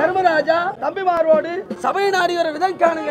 தர்மராஜா தம்பிமாரோடு சபை நாடி வர விதம் காணுங்க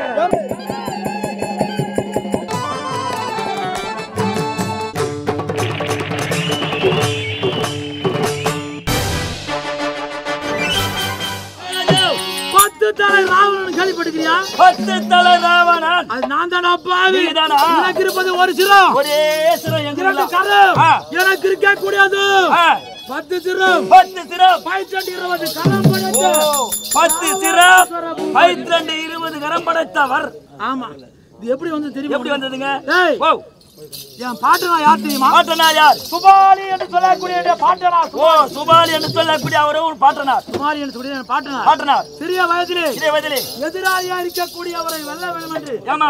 பத்து தலை ராவணன் கேள்விப்பட்டிருக்கிறியா பத்து தலை ராவணன் அது நான் தானா பாவி நீதானா? எனக்கு இருப்பது ஒரு சிரம் ஒரே சிரம் எங்க இரண்டு இல்ல. கரம் ஆ. எனக்கு இருக்க கூடாது ஆ, பத்து சிரம் பத்து சிரம் பைத்தட்டு இருபது கரம் ஓ, படைத்த பத்து சிரம் பைத்திரண்டு இருபது கரம் படைத்தவர் ஆமா இது எப்படி வந்து தெரியுமா எப்படி வந்ததுங்க ஏய் ஓ என் பாட்டனா யார் தெரியுமா பாட்டனார் யார் சுபாலி என்று சொல்லக்கூடிய என்னுடைய பாட்டனா ஓ சுபாலி என்று சொல்லக்கூடிய அவரும் ஒரு பாட்டனார் சுபாலி என்று சொல்லி என் பாட்டனா பாட்டனார் சிறிய வயதிலே இதே வயதிலே எதிராளியா இருக்கக்கூடியவரை வெல்ல வேண்டும் என்று ஏமா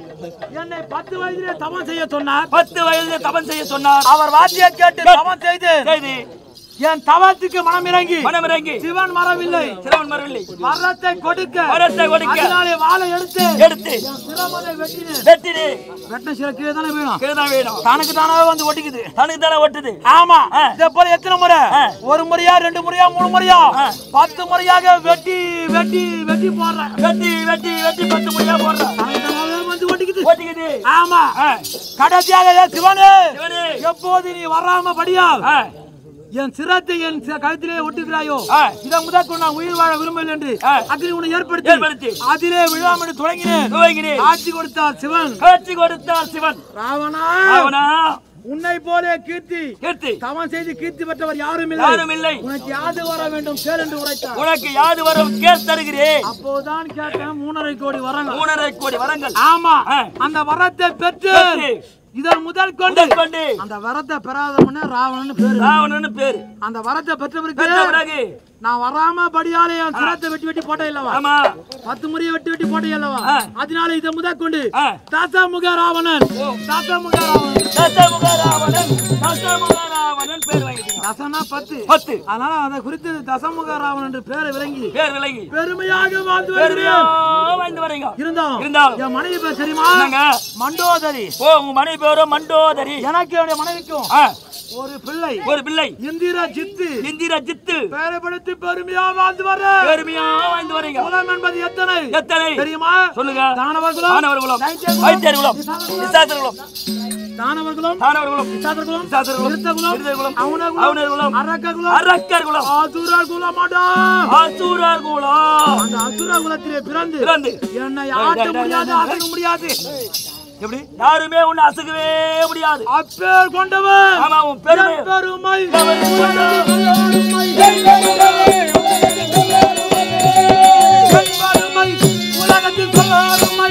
என்னை பத்து வயதிலே தவம் செய்ய சொன்னார் பத்து வயதில் தபம் செய்ய சொன்னார் அவர் வாத்திய கேட்டு தவம் செய்து செய்தி என் தவத்துக்கு மனம் இறங்கி மனமிறங்கி சிவன் மரவில்லை சிரவன் மரவில்லை மரத்தை கொடுக்க மரத்தை கொடுக்க அதனாலே வாழை எடுத்து எடுத்து என் சிரமதை வெட்டினேன் வெட்டிடு வெட்டின சில கீழே தானே வேணும் கீழதான் வேணும் தனக்கு தானாவே வந்து ஒட்டிக்குது தனக்கு தானே ஒட்டுது ஆமா ஆ. இதே போல எத்தனை முறை ஆ. ஒரு முறையா ரெண்டு முறையா மூணு முறையா ஆ. பத்து முறையாக வெட்டி வெட்டி வெட்டி போடுறேன் வெட்டி வெட்டி வெட்டி பத்து முடியா போடுறான் தனக்கு தானாவே வந்து ஒட்டிக்குது ஓட்டிக்குது ஆமா ஆ, கடைசியாக ஏ சிவனே சிவனே. எப்போது நீ வராம படியா ஆ, என் சிரத்தை என் சி- கழுத்திலே ஒட்டுகிறாயோ ஆ. இதை முதற்கொண்டு நான் உயிர் வாழ விரும்பவில்லை என்று ஆ. அக்னி உன்னை ஏற்படுத்தி. ஏற்படுத்தி அதிலே விழாமல் தொடங்கினேன் துவங்கினேன். காட்சி கொடுத்தார் சிவன் காட்சி கொடுத்தார் சிவன் ராவணா அவனா உன்னை போல கீர்த்தி கீர்த்தி தவம் செய்து கீர்த்தி பெற்றவர் யாரும் இல்லை யாரும் இல்லை உனக்கு யாது வர வேண்டும் கேள் என்று உரைத்தார் உனக்கு யாது வரும் கேள் தருகிறேன் அப்போதான் கேட்டேன் மூணரை கோடி வரங்க மூணரை கோடி வரங்கள் ஆமா ஆ. அந்த வரத்தை பெற்று பெற்று. இதன் முதல் கொண்டு கொண்டு அந்த வரத்தை பெறாதவன ராவணன் பேரு ராவணன்னு பேரு அந்த வரத்தை பெற்றவருக்கு பெற்ற பிறகு நான் வராம படியாலே என் சிரத்தை வெட்டி வெட்டி போட்டே இல்லவா ஆமா பத்து முறையை வெட்டி வெட்டி போட்டே அல்லவா ஆ. அதனால இதை முதல் கொண்டு ஆ. தாத்தா முக ராவணன் தாத்தா முக ராவணன் தசமுக ராவணன் தசமுக ராவணன் பேர் வாங்கிட்டீங்க தசனா பத்து பத்து அதனால அதை குறித்து தசமுக ராவணன் என்று பேரை விளங்கி பேர் விலகி பெருமையாக வாழ்ந்து பெருமையா வருகிறேன் வாழ்ந்து வரீங்க இருந்தாலும் இருந்தாலும். என் மனைவி பேர் தெரியுமா என்னங்க மண்டோதரி ஓ உங்க மனைவி பேரும் மண்டோதரி எனக்கு என்னுடைய மனைவிக்கும் ஆ, ஒரு பிள்ளை ஒரு பிள்ளை இந்திரா ஜித்து இந்திர ஜித்து பேரை படுத்தி பெருமையா வாழ்ந்து வர பெருமையா வாழ்ந்து வரீங்க குலம் என்பது எத்தனை எத்தனை தெரியுமா சொல்லுங்க தானவர்களும் மாணவர்களும் தைத்தியர்களும், வைத்தியர்களும் விசாரர்களும், விசாசர்களும் தானவர்களும் தானவர்களும் விசாரர்களும், விசாரர்களும், விருத்தகுலம், விருத்தகுலம், அவுணகுலம், அவுணகுலம், அரக்ககுலம், அரக்கர்களும் ஆசுரகுலமாடா. அசுரர் குலம் அந்த அசுர குலத்திலே பிறந்து பிறந்து என்னை ஆட்ட முடியாது அசைக்க முடியாது எப்படி யாருமே உன்னை அசகவே முடியாது அப்பேர் கொண்டவன் ஆமா உன் பெருமை என் பெருமை என் பெருமை உலகத்தில் சொல்ல அருமை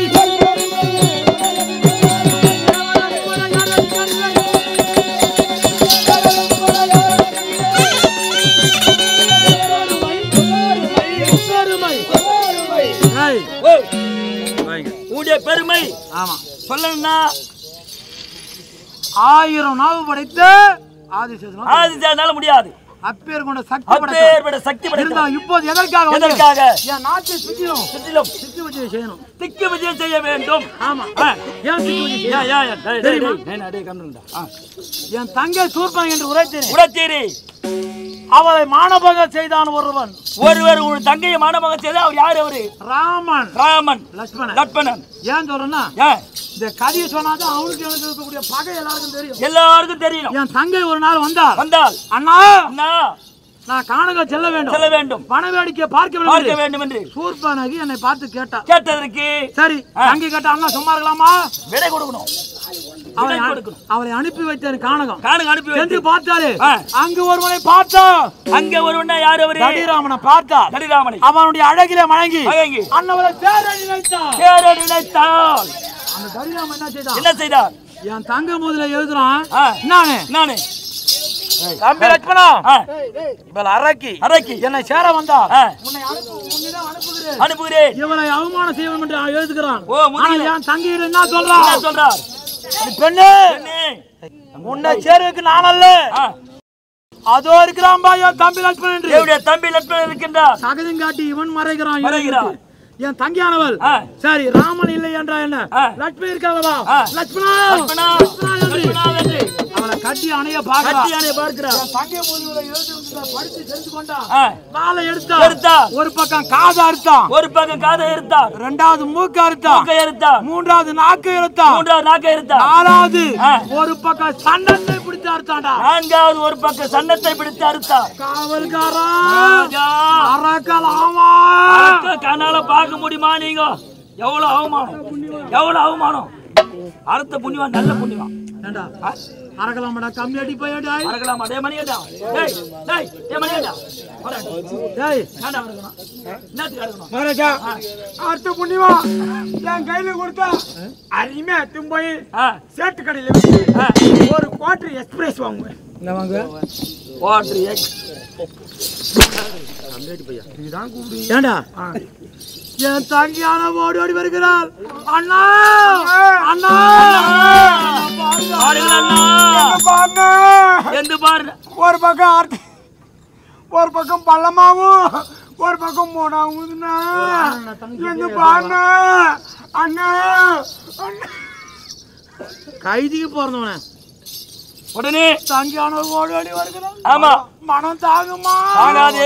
பெருமை ஏய், ஓ, உன்னுடைய பெருமை ஆமா சொல்லணும்னா ஆயிரம் நாவு படைத்த ஆதிசேஷன் ஆதித்யானால முடியாது அப்பேர் கொண்ட சக்தி படைத்த அப்பேற்பட்ட சக்தி இருந்தா படைத்த இப்போது எதற்காக வந்து எதற்காக என் நாட்டை சுற்றியும் சுற்றிலும் சித்தி வச்சு செய்யணும் திக்கு விஜயம் செய்ய வேண்டும் ஆமா ஆ. ஏன் சித்தி வச்சு யா, செய்யணும்? யா, யா. டேய், டேய், தெரியுமா? டேய், டேய், டேய், கம்முனுடா. ஆ. என் தங்கை சூர்பன் என்று உரைத்தேன் உடத்தீரி அவளை மானபகம் செய்தான் ஒருவன் ஒருவர் உன் தங்கையை மானமாக செய்த அவர் யார் அவரு ராமன் ராமன் லட்சுமணன் லட்பணன் ஏன் சொல்றேன்னா ஏன் இந்த கதையை சொன்னாதான் அவனுக்கு எனக்கு இருக்கக்கூடிய பகை எல்லாருக்கும் தெரியும் எல்லாருக்கும் தெரியணும் என் தங்கை ஒரு நாள் வந்தார் வந்தால் அண்ணா அண்ணா நான் காணக செல்ல வேண்டும் செல்ல வேண்டும் பணவேடிக்கை பார்க்க வேண்டும் பார்க்க என்று வேண்டும் என்று சூர்பனகி என்னை பார்த்து கேட்டா கேட்டதற்கு சரி தங்கை கேட்டா அண்ணா சும்மா இருக்கலாமா விடை கொடுக்கணும் அவளை விடை கொடுக்கணும் அவளை அனுப்பி வைத்தேன் காணகம் காணுங்க அனுப்பி சென்று வைத்து பார்த்தாரு ஆ. அங்கு ஒருவனை பார்த்தா அங்க ஒருவன் யார் அவரு தடிராமனை பார்த்தார் நடிராமனை அவனுடைய அழகிலே மயங்கி மயங்கி அண்ணவரை தேரடி வைத்தான் சேர நினைத்தால் அந்த தடிராமன் என்ன செய்தான் என்ன செய்தார் என் தங்க முதல எழுதுறான் ஆ. நானு நானு தம்பி லட்சுமணா ஆ, இவள் அரக்கி அரக்கி என்னை சேர வந்தார் ஆ, உன்னை அனுப்பு உன்னிடம் அனுப்புகிறேன் அனுப்புகிறேன் இவளை அவமானம் செய்ய வேண்டும் என்று அவன் எழுதுகிறான் ஓ, ஆனா முடியல. என் தங்கியிடம் என்ன சொல்றான் என்ன சொல்றார் பெண்ணு பெண்ணே, உன்னை சேருவதற்கு நான் அல்ல ஆ, அதோ இருக்கிறான் பா என் தம்பி லட்சுமணன் என்று என்னுடைய தம்பி லட்சுமணன் இருக்கின்றார் சகதம் காட்டி இவன் மறைகிறான் மறைகிறான். இவனுக்கு. என் தங்கியானவள் ஆ. சரி ராமன் இல்லை என்றா என்ன ஆ. லட்சுமி இருக்கிறவா ஆ. லட்சுமணா லட்சுமணா, லட்சுமணா என்று லட்சுமணா என்று அவளை கட்டி அணைய பாக்குறா கட்டி யானையை பார்க்கிறான் தங்கை முதுகுல எழுதிருந்தத படிச்சு தெரிஞ்சு கொண்டா ஆ, காலை எடுத்தா எடுத்தான். ஒரு பக்கம் காதை அறுத்தான் ஒரு பக்கம் காதை எடுத்தார் ரெண்டாவது மூக்கு அறுத்தான் மூக்கை எடுத்தார் மூன்றாவது நாக்கு எடுத்தான் மூன்றாவது நாக்கை எடுத்தார் நாலாவது ஆ. ஒரு பக்கம் சண்டத்தை பிடிச்சு அறுத்தான்டா நான்காவது ஒரு பக்கம் சன்னத்தை பிடித்து அறுத்தார் காவல்காரா ராஜா, அறக்கலாமா அறுத்த கண்ணால பார்க்க முடியுமா நீங்க எவ்வளவு அவமானம் எவ்வளவு அவமானம் அறுத்த புண்ணியவான் நல்ல புண்ணியவான் ஏண்டா அறக்கலாமாடா கம்மி அடி போயடா அறுக்கலாமா டே மணியடா டேய் டேய் டே மணியடா போடா. டேய் ஏன்டா அறுக்கணும் என்னத்துக்கு அறுக்கணும் மகாராஜா அடுத்த புண்ணியமா என் கையில கொடுத்தா அருமையா எடுத்து போய் ஆ, சேட்டு கடையில வச்சு ஆ. ஒரு குவார்டர் எக்ஸ்பிரஸ் வாங்குவேன் என்ன வாங்குவேன் வாட்டர் எக் ஏண்டா என் தங்கியான ஓடி ஓடி வருகிறாள் அண்ணா அண்ணா பாருங்கள் அண்ணா பாருங்க எந்த பாரு ஒரு பக்கம் ஆர்த்தி ஒரு பக்கம் பள்ளமாவும் ஒரு பக்கம் மூணாவுதுண்ணா எங்க பாருங்க அண்ணா அண்ணா கைதிக்கு பிறந்தவன உடனே தங்கியான ஓடி ஓடி வருகிறான் ஆமா மனம் தாங்குமா தாங்காது.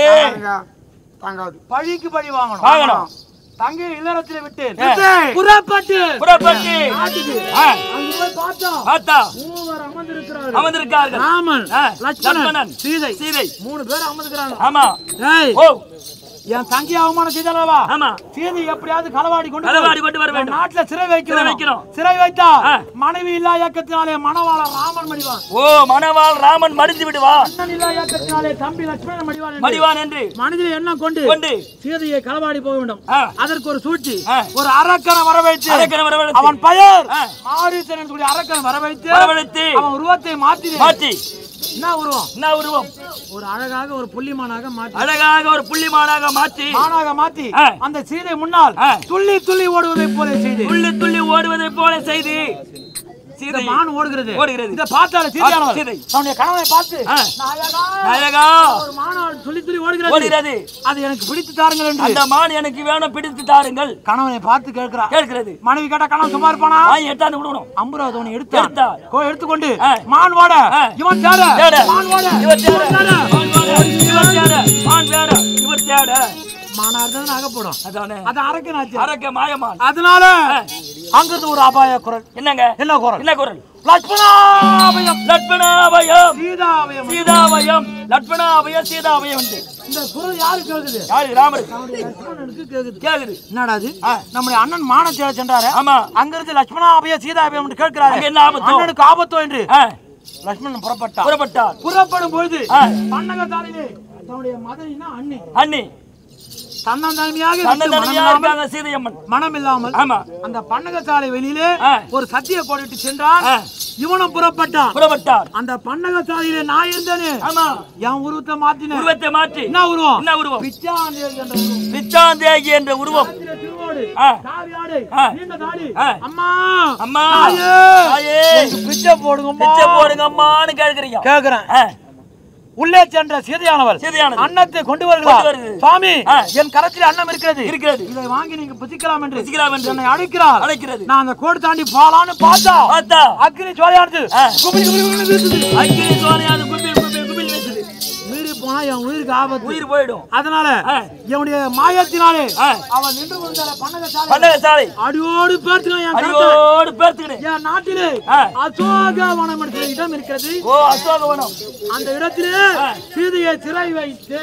தாங்காது பழிக்கு பழி வாங்கணும் வாங்கணும். தங்கை இல்லறத்தில் விட்டு ஆ. புறப்பட்டு புறப்பட்டு நாட்டுக்கு ஆ, அங்க போய் பார்த்தோம் பார்த்தா மூவர் அமர்ந்திருக்கிறார்கள் அமர்ந்திருக்கார்கள் ராமன் ஆ, லட்சுமணன் லட்சுமணன், சீதை சீதை மூணு பேர் அமர்ந்துக்கிறாங்க ஆமா ஏய் ஓ என் தங்கி அவமானம் செய்தாலவா ஆமா சீதை எப்படியாவது களவாடி கொண்டு போய் களவாடி கொண்டு வர இந்த வேண்டும். நாட்டுல சிறை சிறை வைக்கணும் வைக்கணும். சிறை வைத்தா ஆ. மனைவி இல்லா இயக்கத்தினாலே மணவாள ராமன் மடிவான் ஓ மணவாள் ராமன் மடிந்து விடுவா அண்ணன் இல்லா இயக்கத்தினாலே தம்பி லட்சுமணன் மடிவான் என்று மடிவான் என்று மனதில் எண்ணம் கொண்டு கொண்டு சீதையை களவாடி போக வேண்டும் ஆ, அதற்கு ஒரு சூழ்ச்சி ஆ. ஒரு அரக்கனை வர வைத்து அரக்கனை வரவழைத்து, அவன் பெயர் ஆ. மாரீசன் என்று சொல்லி அரக்கனை வர வைத்து வரவழைத்து அவன் உருவத்தை மாற்றி மாற்றி என்ன உருவம் என்ன உருவம் ஒரு அழகாக ஒரு புள்ளிமானாக மாற்றி அழகாக ஒரு புள்ளிமானாக மாற்றி மானாக மாற்றி ஆ. அந்த சீதை முன்னால் ஆ. துள்ளி துள்ளி ஓடுவதை போல செய்து துள்ளி துள்ளி ஓடுவதை போல செய்து இந்த சீதை மான் ஓடுகிறது ஓடுகிறது. இதை பார்த்தாலே சீதையானவள் சீதை. அவனுடைய கணவனை பார்த்து ஆ. நாயகா, அழகா ஒரு மானாள் துள்ளி துள்ளி ஓடுகிறது ஓடுகிறது அது எனக்கு பிடித்து தாருங்கள் என்று அந்த மான் எனக்கு வேணும் பிடித்து தாருங்கள் கணவனை பார்த்து கேட்கிறான் கேட்கிறது மனைவி கேட்ட கணவன் சும்மா இருப்பானா வாங்கி எடுத்தாந்து விடணும் அம்புராதவனை எடுத்தான் எடுத்தான். கோ எடுத்துக்கொண்டு ஆ. மான் வாட ஆ. இவன் தேட தேட. மான் வாட இவர் தேட இவன் தேட. மான் வாட. இவர் தேட மான் தேட இவர் தேட மானா இருந்தா நகைப்படும் அதானே அது அரக்கனாச்சு அரக்க மாயமான் அதனால அங்கிருந்து ஒரு அபாய குரல் என்னங்க என்ன குரல் என்ன குரல் லட்சுமணாபயம் லட்பணாபயம் சீதாபயம் சீதாபயம் லட்பணாபயம் சீதாபயம் உண்டு இந்த குரல் யாரு கேக்குது யாரு ராமருக்கு நம்முடைய லட்சுமணனுக்கு கேக்குது கேக்குது என்னடா அது ஆ. நம்முடைய அண்ணன் மான தேட சென்றாரு ஆமா அங்கிருந்து லட்சுமணாபய சீதாபயம் என்று கேட்கிறாரு அங்க என்ன ஆபத்தோ? அண்ணனுக்கு ஆபத்தோ என்று ஆ, லட்சுமணன் புறப்பட்டார் புறப்பட்டார் புறப்படும் பொழுது ஆ. பன்னகத்தாரிலே தன்னுடைய மதனினா அண்ணி அண்ணி தன்னந்தனிமையாக விட்டு தன்னந்தனியா மனமில்லாமல் இருக்காங்க சீதையம்மன் மனம் இல்லாமல் ஆமா அந்த பன்னகசாலை வெளியிலே ஆ. ஒரு சத்திய கோடிட்டு சென்றான் ஆ. இவனும் புறப்பட்டான் புறப்பட்டார் அந்த பன்னகசாலையிலே நான் இருந்தேனே ஆமா என் உருவத்தை மாத்தினேன் உருவத்தை மாற்றி என்ன உருவம் என்ன உருவம் பிச்சாந்தேவி என்ற உருவம் பிச்சாந்தேகி என்ற உருவம் ஆத்திர திருவோடு ஆ. காவியாடு ஆ. நீண்ட தாடி ஆ. அம்மா அம்மா தாயே, தாயே எனக்கு பிச்சை போடுங்கம்மா பிச்சை போடுங்க அம்மான்னு கேட்கறீங்க கேக்குறேன் ஆ, உள்ளே சென்ற சீதையானவள் சீதையானது. அன்னத்தை கொண்டு கொண்டு வருகிறார் வருகிறது. சுவாமி ஆ. என் கரத்தில் அன்னம் இருக்கிறது இருக்கிறது இதை வாங்கி நீங்க புசிக்கலாம் என்று புசிக்கலாம் என்று. என்னை அழைக்கிறார் அழைக்கிறது நான் அந்த கோடு தாண்டி போலான்னு பார்த்தா பார்த்தா அக்னி ஜோலியானது ஆ. குபி குபி குபி வீசுது. அக்கினி சோனையாது கும்பில் கும்பில் கும்பில் வீசுது மீறி போனா என் உயிருக்கு ஆபத்து உயிர் போயிடும் அதனால ஆ. என்னுடைய மாயத்தினாலே ஆ. அவன் நின்று கொண்டால பண்ணக சாலை பண்டக சாலை அடியோடு பேர்த்துக்கலாம் என் கருத்தை அடியோடு பேர்த்துக்கிறேன் என் நாட்டிலே ஆ. அசோக வனம் என்ற இடம் இருக்கிறது ஓ அசோகவனம் அந்த இடத்திலே ஆ. சீதையை சிறை வைத்து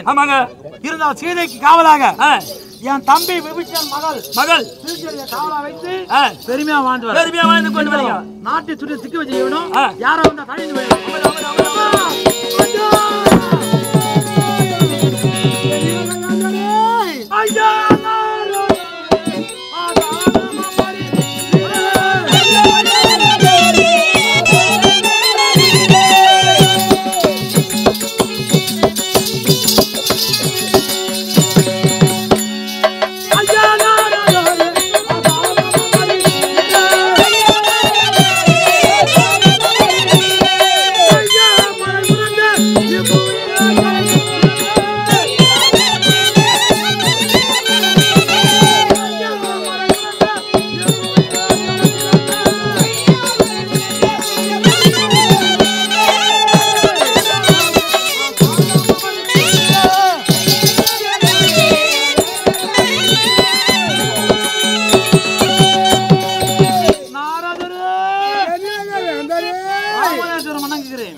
ஆமாங்க இருந்தால் சீதைக்கு காவலாக ஆ, என் தம்பி விபீஷன் மகள் மகள் திருச்செழியை காவலா வைத்து ஆ, பெருமையா வாழ்ந்து வர பெருமையா வாழ்ந்து கொண்டு வரீங்க நாட்டை சுற்றி சிக்க வச்சு செய்யணும் ஆ. யாரோ வந்தா தனிந்து போயிடும் ஐயா ராமநாதபுரம் வணங்குகிறேன்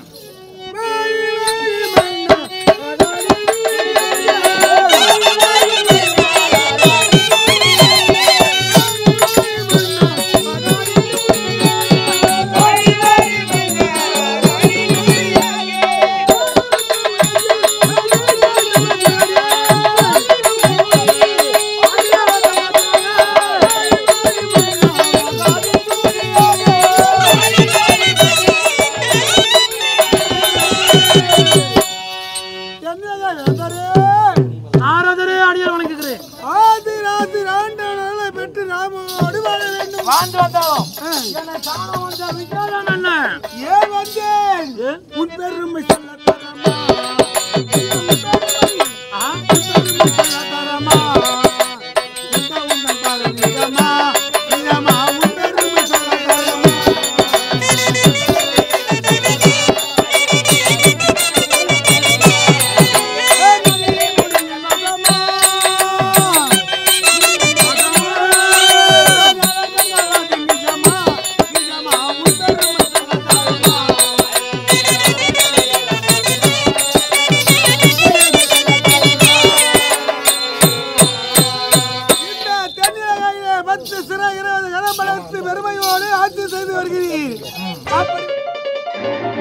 நாரதரே அடியார் வணங்குகிறேன் வாழ்ந்து வந்தாலும் என்னை காண வந்த விஜயன் அண்ணன் ஏன்? ஆ? பத்து சிறை இருபது கணம் பெருமையோடு ஆட்சி செய்து வருகிறீர் அப்படி